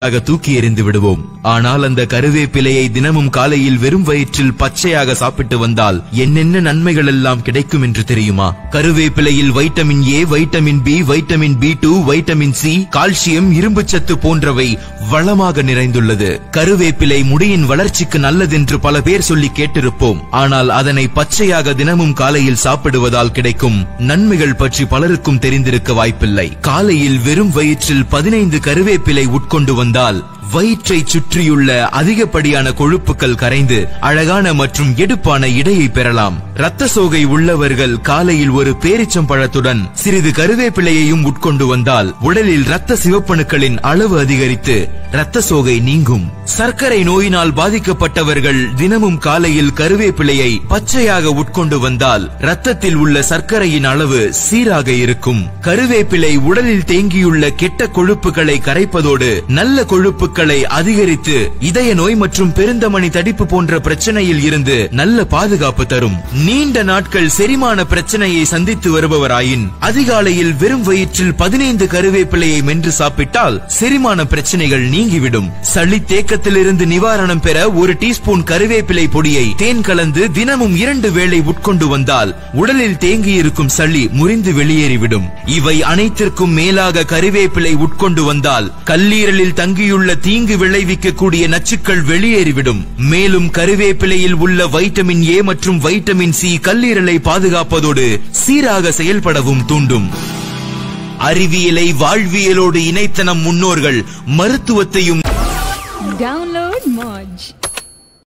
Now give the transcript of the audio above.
ஆக தூக்கி எறிந்து விடுவோம் ஆனால் அந்த கருவேப்பிலையை தினமும் காலையில் வெறும் வயிற்றில் பச்சையாக சாப்பிட்டு வந்தால் என்னென்ன நன்மைகள் எல்லாம் கிடைக்கும் என்று தெரியுமா கருவேப்பிலையில் vitamin A vitamin B vitamin B two vitamin C calcium இரும்புச்சத்து போன்றவை வளமாக நிறைந்துள்ளது கருவேப்பிலை முடியின் வளர்ச்சிக்கு நல்லதென்று பல பேர் சொல்லி கேட்டிருப்போம் ஆனால் அதனை பச்சையாக தினமும் காலையில் சாப்பிடுவதால் கிடைக்கும் நன்மைகள் பற்றி பலருக்கும் தெரிந்திருக்க வாய்ப்பில்லை காலையில் வெறும் வயிற்றில் பதினைந்து கருவேப்பிலை உட்கொண்டு வந்தால் வயிற்றை சுற்றியுள்ள அதிகப்படியான கொழுப்புகள் கரைந்து அழகான மற்றும் எடுப்பான இடையை பெறலாம் இரத்த சோகை உள்ளவர்கள் காலையில் ஒரு பேரிச்சம்பழத்துடன் சிறிது கருவேப்பிலையையும் உட்கொண்டு வந்தால் உடலில் இரத்த சிவப்பணுக்களின் அளவு அதிகரித்து இரத்த சோகை நீங்கும் சர்க்கரை நோயினால் பாதிக்கப்பட்டவர்கள் தினமும் காலையில் கருவேப்பிலையை பச்சையாக உட்கொண்டு வந்தால் ரத்தத்தில் உள்ள சர்க்கரையின் அளவு சீராக இருக்கும் கருவேப்பிலை உடலில் தேங்கியுள்ள கெட்ட கொழுப்புகளை கரைப்பதோடு நல்ல கொழுப்புகளை அதிகரித்து இதய நோய் மற்றும் பெருந்தமணி தடிப்பு போன்ற பிரச்சனையில் இருந்து நல்ல பாதுகாப்பு தரும் நீண்ட நாட்கள் செரிமான பிரச்சனையை சந்தித்து வருபவராயின் அதிகாலையில் வெறும் வயிற்றில் பதினைந்து கருவேப்பிலையை மென்று சாப்பிட்டால் செரிமான பிரச்சனைகள் நீங்கிவிடும் சளி தேக்கத்திலிருந்து நிவாரணம் பெற ஒரு டீஸ்பூன் கருவேப்பிலை பொடியை தேன் கலந்து தினமும் இரண்டு வேளை உட்கொண்டு வந்தால் உடலில் தேங்கியிருக்கும் சளி முறிந்து வெளியேறிவிடும் இவை அனைத்திற்கும் மேலாக கருவேப்பிலை உட்கொண்டு வந்தால் கல்லீரலில் தங்கியுள்ள தீங்கு விளைவிக்கக்கூடிய நச்சுக்கள் வெளியேறிவிடும் மேலும் கருவேப்பிலையில் உள்ள வைட்டமின் ஏ மற்றும் வைட்டமின் சி கல்லீரலை பாதுகாப்பதோடு சீராக செயல்படவும் தூண்டும் அறிவியலை வாழ்வியலோடு இணைத்த நம் முன்னோர்கள் மருத்துவத்தையும் Download Moj.